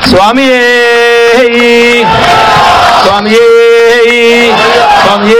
స్వామి స్వామి స్వామి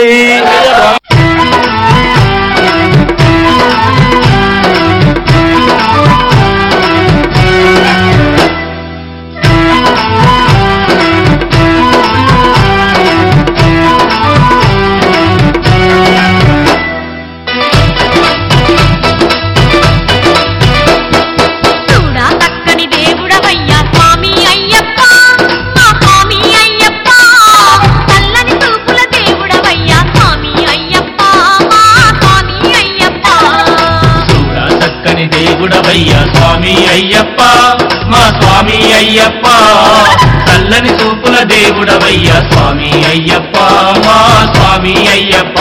చూడా చక్కని దేవుడవయ్యా స్వామి అయ్యప్ప మా స్వామి అయ్యప్ప చల్లని చూపుల దేవుడవయ్యా స్వామి అయ్యప్ప మా స్వామి అయ్యప్ప చూడ చక్కని దేవుడవయ్యా స్వామి అయ్యప్ప మా స్వామి అయ్యప్ప చల్లని చూపుల దేవుడవయ్యా స్వామి అయ్యప్ప మా స్వామి అయ్యప్ప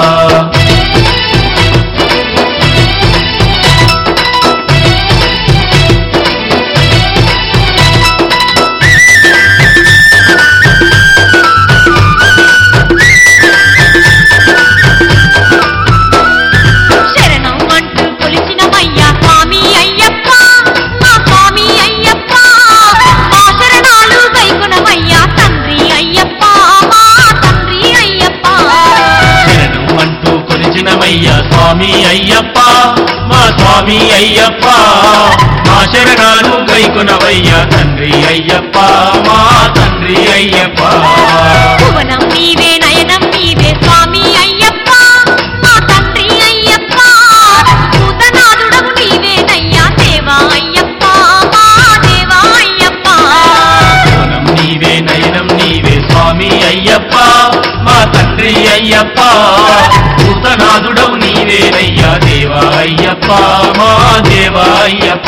శరణం అంటూ కొలిచినమయ్యా స్వామి అయ్యప్ప మా స్వామి అయ్యప్ప మా శరణాలు వైకునమయ్యా తండ్రి అయ్యప్ప మా తండ్రి అయ్యప్ప శరణం అంటూ కొలిచినమయ్యా స్వామి అయ్యప్ప మా స్వామి అయ్యప్ప మా శరణాలు గైకునవయ్యా తండ్రి అయ్యప్ప మా తండ్రి అయ్యప్ప భువనం నీవే నయనం నీవే స్వామి అయ్యప్ప మా తండ్రి అయ్యప్ప భూతనాథుడవు నీవేనయ్యా దేవా అయ్యప్ప మా దేవా అయ్యప్ప భువనం నీవే నయనం నీవే స్వామి అయ్యప్ప మా తండ్రి అయ్యప్ప భూతనాథుడవు నీవేనయ్యా దేవా అయ్యప్ప మా దేవా అయ్యప్ప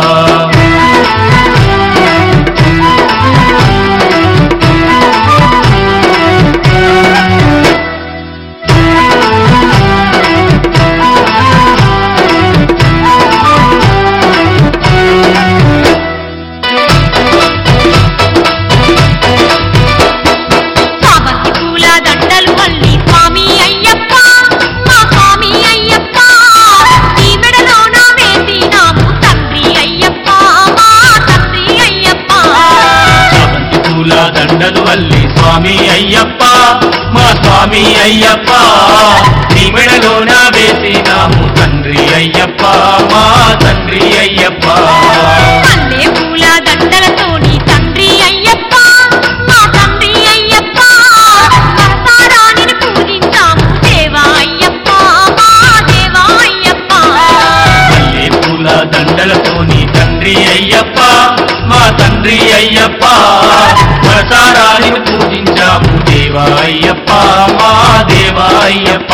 చామంతి పూల దండలు అల్లి స్వామి అయ్యప్ప మా స్వామి అయ్యప్ప నీ మెడలోన వేసినాము తండ్రి అయ్యప్ప మా తండ్రి అయ్యప్ప చామంతి పూల దండలు వల్లి స్వామి అయ్యప్ప మా స్వామి అయ్యప్ప నీ మెడలోన వేసినాము తండ్రి అయ్యప్ప మా తండ్రి అయ్యప్ప మల్లె పూల దండలతోని తండ్రి అయ్యప్ప మా తండ్రి అయ్యప్ప మనసారానిని పూజించాము దేవా అయ్యప్ప మా దేవా అయ్యప్ప మల్లె పూల దండలతోని తండ్రి అయ్యప్ప మా తండ్రి అయ్యప్ప మనసారాన్ని పూజించాము దేవా అయ్యప్ప మా దేవా అయ్యప్ప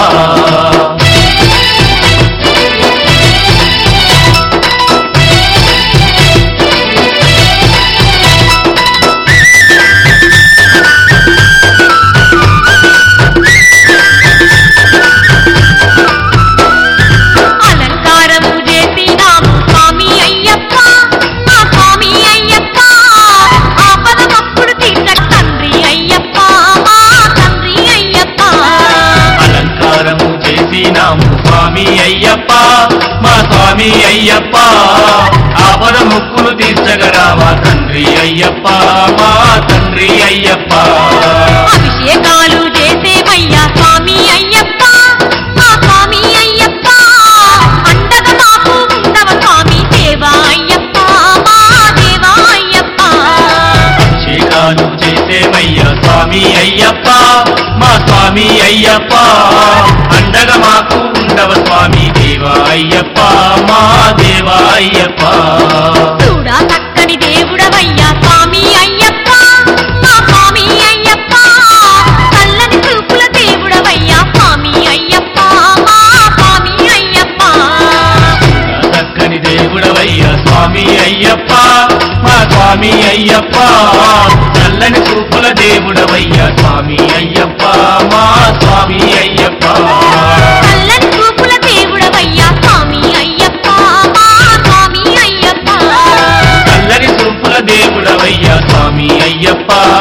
అలంకారము చేసినాము స్వామి అయ్యప్ప మా స్వామి అయ్యప్ప ఆపదమప్పుడు తీర్చ తండ్రి అయ్యప్ప మా తండ్రి అయ్యప్ప అలంకారము చేసినాము స్వామి అయ్యప్ప మా స్వామి అయ్యప్ప ఆపద ముక్కులు తీర్చగరావా తండ్రి అయ్యప్ప మా తండ్రి అయ్యప్ప అభిషేకాలు చేసేవయ్యా స్వామి అయ్యప్ప మా స్వామి అయ్యప్ప అండగా మాకు ఉండవ స్వామి దేవా అయ్యప్ప మా దేవా అయ్యప్ప అభిషేకాలు చేసేవయ్యా స్వామి అయ్యప్ప మా స్వామి అయ్యప్ప అండగా మాకు ఉండవ స్వామి దేవా అయ్యప్ప మా దేవా అయ్యప్ప చూడా చక్కని దేవుడవయ్యా స్వామి అయ్యప్ప మా స్వామి అయ్యప్ప చల్లని చూపుల దేవుడవయ్యా స్వామి అయ్యప్ప మా స్వామి అయ్యప్ప చక్కని దేవుడవయ్యా స్వామి అయ్యప్ప మా స్వామి అయ్యప్ప చల్లని చూపుల దేవుడవయ్యా స్వామి అయ్యప్ప మా స్వామి అయ్యప్ప చల్లని చూపుల దేవుడవయ్యా స్వామి అయ్యప్ప మా స్వామి అయ్యప్ప చల్లని చూపుల దేవుడవయ్యా స్వామి అయ్యప్ప